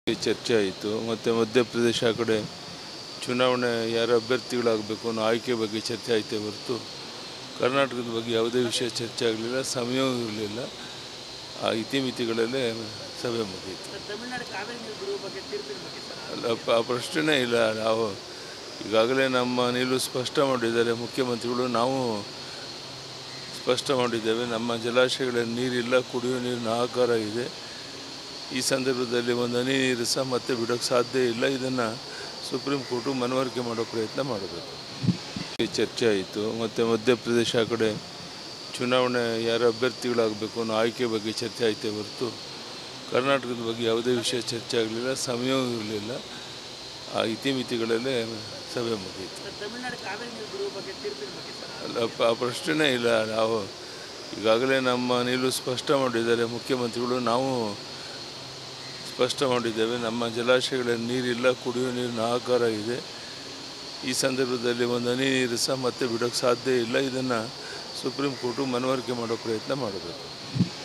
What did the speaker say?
ಚರ್ಚೆ ಆಯಿತು ಮತ್ತು ಮಧ್ಯಪ್ರದೇಶ ಆ ಕಡೆ ಚುನಾವಣೆ ಯಾರು ಅಭ್ಯರ್ಥಿಗಳಾಗಬೇಕು ಅನ್ನೋ ಆಯ್ಕೆ ಬಗ್ಗೆ ಚರ್ಚೆ ಆಯಿತೇ ಹೊರತು ಕರ್ನಾಟಕದ ಬಗ್ಗೆ ಯಾವುದೇ ವಿಷಯ ಚರ್ಚೆ ಆಗಲಿಲ್ಲ ಸಮಯವೂ ಇರಲಿಲ್ಲ ಆ ಇತಿಮಿತಿಗಳಲ್ಲೇ ಸಭೆ ಮುಗಿಯಿತು ತಮಿಳುನಾಡು ಕಾವೇರಿ ನೀರು ಬಿಡುವ ಬಗ್ಗೆ ತೀರ್ಪಿನ ಬಗ್ಗೆ ಸರ್ ಅಲ್ಲ ಪ- ಆ ಪ್ರಶ್ನೆನೇ ಇಲ್ಲ ನಾವು ಈಗಾಗಲೇ ನಮ್ಮ ನಿಲುವು ಸ್ಪಷ್ಟ ಮಾಡಿದ್ದಾರೆ ಮುಖ್ಯಮಂತ್ರಿಗಳು ನಾವು ಸ್ಪಷ್ಟ ಮಾಡಿದ್ದೇವೆ ನಮ್ಮ ಜಲಾಶಯಗಳಲ್ಲಿ ನೀರಿಲ್ಲ ಕುಡಿಯುವ ನೀರಿನ ಆಕಾರ ಇದೆ ಈ ಸಂದರ್ಭದಲ್ಲಿ ಒಂದು ಹನಿ ನೀರು ಸಹ ಮತ್ತೆ ಬಿಡೋಕ್ಕೆ ಸಾಧ್ಯ ಇಲ್ಲ ಇದನ್ನು ಸುಪ್ರೀಂ ಕೋರ್ಟು ಮನವರಿಕೆ ಮಾಡೋ ಪ್ರಯತ್ನ ಮಾಡಬೇಕು ಈ ಚರ್ಚೆ ಆಯಿತು ಮತ್ತು ಮಧ್ಯಪ್ರದೇಶ ಆ ಕಡೆ ಚುನಾವಣೆ ಯಾರು ಅಭ್ಯರ್ಥಿಗಳಾಗಬೇಕು ಅನ್ನೋ ಆಯ್ಕೆ ಬಗ್ಗೆ ಚರ್ಚೆ ಆಯಿತೇ ಹೊರತು ಕರ್ನಾಟಕದ ಬಗ್ಗೆ ಯಾವುದೇ ವಿಷಯ ಚರ್ಚೆ ಆಗಲಿಲ್ಲ ಸಮಯವೂ ಇರಲಿಲ್ಲ ಆ ಇತಿಮಿತಿಗಳಲ್ಲೇ ಸಭೆ ಮುಗಿಯಿತು ತಮಿಳುನಾಡು ಕಾವೇರಿ ನೀರು ಬಿಡುವ ಬಗ್ಗೆ ತೀರ್ಪಿನ ಬಗ್ಗೆ ಸರ್ ಅಲ್ಲ ಪ- ಆ ಪ್ರಶ್ನೆನೇ ಇಲ್ಲ ನಾವು ಈಗಾಗಲೇ ನಮ್ಮ ನಿಲುವು ಸ್ಪಷ್ಟ ಮಾಡಿದ್ದಾರೆ ಮುಖ್ಯಮಂತ್ರಿಗಳು ನಾವು ಸ್ಪಷ್ಟ ಮಾಡಿದ್ದೇವೆ ನಮ್ಮ ಜಲಾಶಯಗಳಲ್ಲಿ ನೀರಿಲ್ಲ ಕುಡಿಯುವ ನೀರಿನ ಆಕಾರ ಇದೆ ಈ ಸಂದರ್ಭದಲ್ಲಿ ಒಂದು ಹನಿ ನೀರು ಸಹ ಮತ್ತೆ ಬಿಡೋಕ್ಕೆ ಸಾಧ್ಯ ಇಲ್ಲ ಇದನ್ನು ಸುಪ್ರೀಂ ಕೋರ್ಟು ಮನವರಿಕೆ ಮಾಡೋ ಪ್ರಯತ್ನ ಮಾಡಬೇಕು